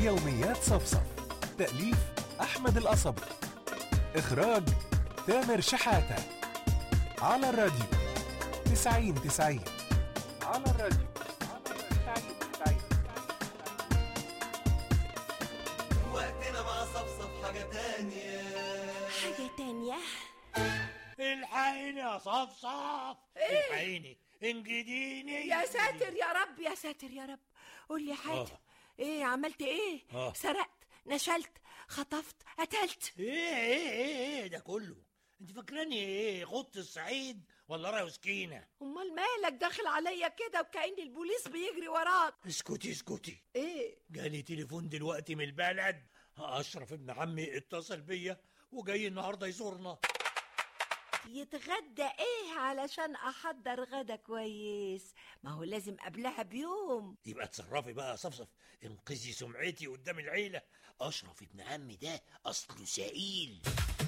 يوميات صفصف تأليف أحمد القصبي إخراج تامر شحاتة على الراديو تسعين تسعين على الراديو تسعين تسعين وقتنا مع صفصف حاجة تانية حاجة تانية الحقيني يا صفصف الحقيني انجديني يا ساتر يا رب يا ساتر يا رب قول لي حاجة آه. ايه عملت ايه آه. سرقت نشلت خطفت قتلت ايه ايه ايه ايه ده كله انت فاكراني ايه خط الصعيد ولا راي وسكينه امال مالك داخل عليا كده وكأن البوليس بيجري وراك اسكتي اسكتي ايه جالي تليفون دلوقتي من البلد اشرف ابن عمي اتصل بيا وجاي النهارده يزورنا يتغدى ايه علشان احضر غدا كويس ما هو لازم قبلها بيوم يبقى اتصرفي بقى يا صفصف انقذي سمعتي قدام العيله اشرف ابن عمي ده اصله سئيل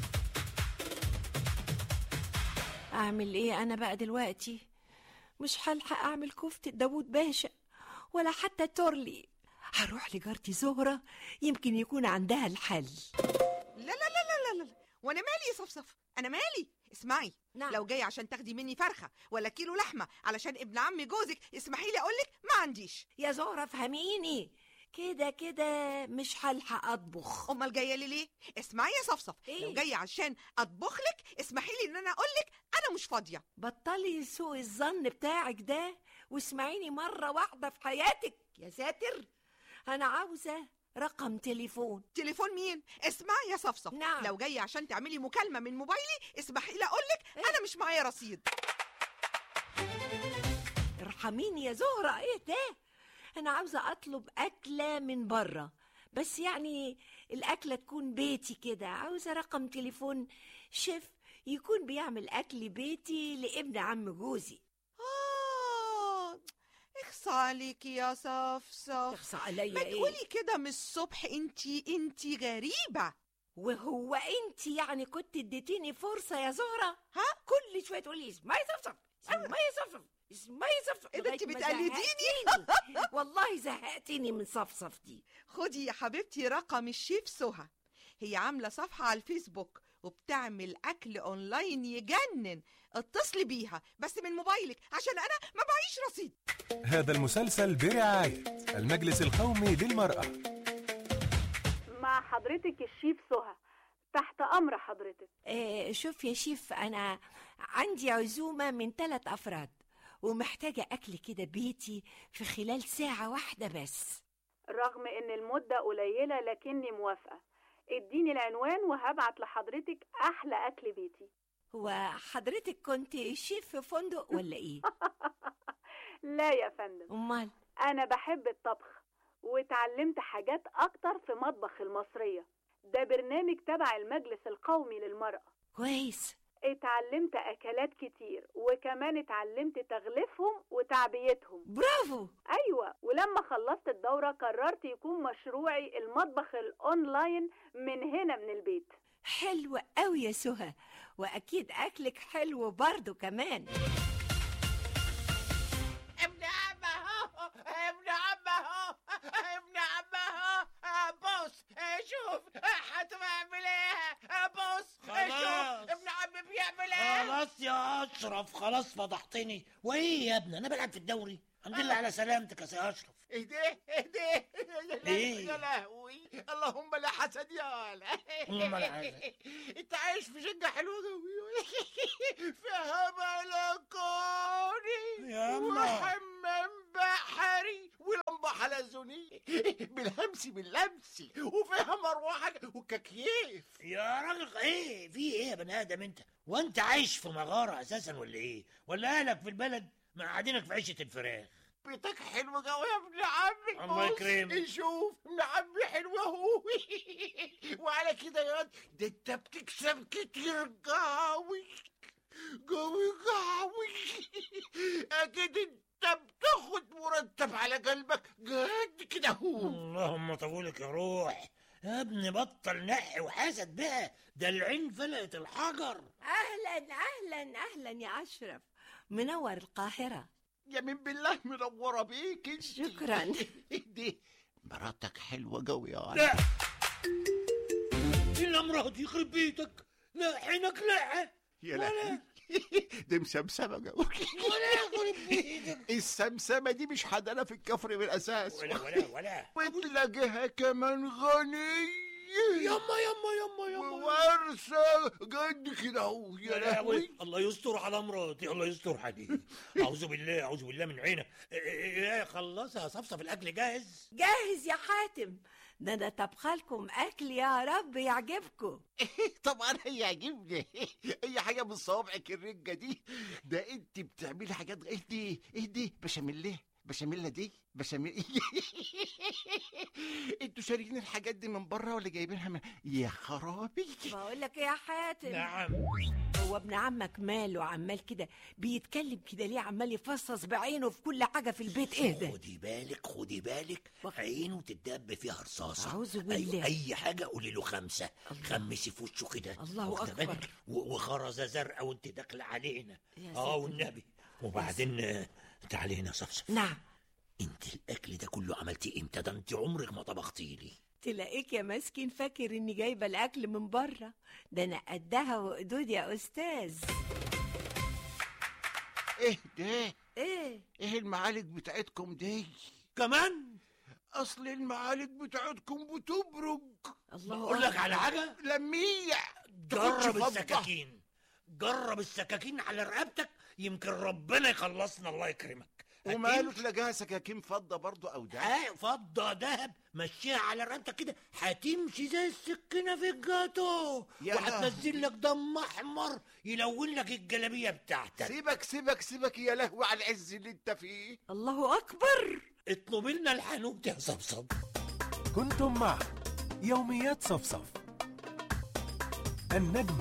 اعمل ايه انا بقى دلوقتي مش هلحق اعمل كفتة داوود باشا ولا حتى تورلي هروح لجارتي زهرة يمكن يكون عندها الحل لا لا لا لا لا لا وانا مالي يا صفصف انا مالي اسمعي نعم. لو جاي عشان تاخدي مني فرخه ولا كيلو لحمه علشان ابن عم جوزك اسمحي لي اقول لك ما عنديش يا زهرة فهميني كده كده مش هلحق اطبخ امال جايه لي ليه اسمعي يا صفصف إيه؟ لو جاي عشان اطبخ لك اسمحي لي ان انا اقول لك انا مش فاضيه بطلي سوء الظن بتاعك ده واسمعيني مرة واحدة في حياتك يا ساتر أنا عاوزة رقم تليفون تليفون مين اسمعي يا صفصف نعم. لو جاي عشان تعملي مكالمه من موبايلي اسمحي لي اقول لك إيه؟ انا مش معايا رصيد ارحميني يا زهرة ايه ده أنا عاوزة أطلب أكلة من بره بس يعني الأكلة تكون بيتي كده عاوزة رقم تليفون شيف يكون بيعمل أكل بيتي لابن عم جوزي اه اخصى عليكي يا صفصف تخصى عليا ما ايه تقولي كده من الصبح انتي انتي غريبة وهو انت يعني كنت اديتيني فرصة يا زهرة ها؟ كل شوية تقولي اسمعي صفصف اسمعي صفصف اسمعي صفصف إيه ده، انت لغاية ما بتقلديني؟ زهقتيني. والله زهقتيني من صفصف دي خدي يا حبيبتي رقم الشيف سهى هي عاملة صفحة على الفيسبوك وبتعمل أكل أونلاين يجنن اتصلي بيها بس من موبايلك عشان أنا ما بعيش رصيد هذا المسلسل برعاية المجلس القومي للمرأة مع حضرتك الشيف سهى تحت أمر حضرتك آه شوف يا شيف أنا عندي عزومة من ثلاث أفراد ومحتاجة أكل كده بيتي في خلال ساعة واحدة بس رغم إن المدة قليلة لكني موافقة اديني العنوان وهبعت لحضرتك أحلى أكل بيتي هو حضرتك كنت شيف في فندق ولا إيه؟ لا يا فندم أمال أنا بحب الطبخ واتعلمت حاجات أكتر في مطبخ المصرية ده برنامج تبع المجلس القومي للمرأة كويس اتعلمت أكلات كتير وكمان اتعلمت تغليفهم وتعبيتهم برافو أيوة ولما خلصت الدورة قررت يكون مشروعي المطبخ الأونلاين من هنا من البيت حلو قوي يا سهى واكيد اكلك حلو برضو كمان ابن عم اهو ابن عم اهو ابن عم اهو بص شوف هتعمل ايه بص خلاص. شوف ابن عمي بيعمل ايه خلاص يا اشرف خلاص فضحتني وايه يا ابني انا بلعب في الدوري الحمد لله على سلامتك يا سي اشرف ايه ده ايه ده إيه؟ يا لهوي اللهم لا حسد يا لا اللهم لا حسد. انت عايش في شقه حلوه قوي فيها بلكوني ياما. وحمام بحري ولمبه حلزوني بالهمس باللمس وفيها مروحه وككيف يا راجل ايه في ايه يا بني ادم انت وانت عايش في مغاره اساسا ولا ايه ولا اهلك في البلد مقعدينك في عيشه الفراخ بيتك حلو قوي يا ابن عمي الله بص، يكرمك. شوف ابن عمي حلو اهو وعلى كده يا واد، ده انت بتكسب كتير قوي قوي قوي اكيد انت بتاخد مرتب على قلبك قد كده هو اللهم طولك يا روح يا ابني بطل نحي وحسد بقى ده العين فلقت الحجر اهلا اهلا اهلا يا اشرف منور القاهره يمين بالله منوره بيك انت شكراً. دي مراتك حلوة قوي يا ولد لا الا مراتي يخرب بيتك لا حينك لا يا لهوي دي مسمسمة قوي ولا يخرب بيتك السمسمة دي مش حدنا في الكفر من الأساس ولا ولا ولا وتلاقيها كمان غنية يما يما يما يما وورثة قد كده اهو يا يا لهوي لهوي الله يستر على مراتي الله يستر عليك اعوذ بالله اعوذ بالله من عينك ايه خلصها صفصف الاكل جاهز جاهز يا حاتم ده انا طبخالكم اكل يا رب يعجبكم طبعا هيعجبني اي حاجه من صوابعك الرجه دي ده انت بتعملي حاجات ايه دي ايه دي بشاميل بشاميل دي بشاميل انتوا شاريين الحاجات دي من بره ولا جايبينها من يا خرابي بقول لك إيه يا حاتم نعم هو ابن عمك ماله عمال كده بيتكلم كده ليه عمال يفصص بعينه في كل حاجه في البيت ايه ده خدي بالك خدي بالك وخ- عينه تدب فيها رصاصة أعوذ أي, بالله. أي حاجة قولي له خمسة الله. خمسي في وشه كده الله واخدة أكبر. بالك؟ و- وخرزة زرقاء وانت داخلة علينا يا اه ساتر. والنبي وبعدين آه، تعالي هنا صفصف نعم انت الاكل ده كله عملتيه امتى ده انت عمرك ما طبختي لي تلاقيك يا مسكين فاكر اني جايبه الاكل من بره ده انا قدها وقدود يا استاذ ايه ده ايه ايه المعالج بتاعتكم دي كمان اصل المعالج بتاعتكم بتبرج الله اقول لك أكبر. على حاجة لميع جرب تاخدش فضة. السكاكين جرب السكاكين على رقبتك يمكن ربنا يخلصنا الله يكرمك وماله تلاقيها سكاكين فضه برضو او ده اه فضة دهب مشيها على رقبتك كده هتمشي زي السكينة في الجاتو يا وهتنزل لك دم احمر يلون لك الجلابية بتاعتك سيبك سيبك سيبك يا لهوي على العز اللي انت فيه الله اكبر اطلب لنا الحانوت يا صبصب كنتم مع يوميات صفصف النجم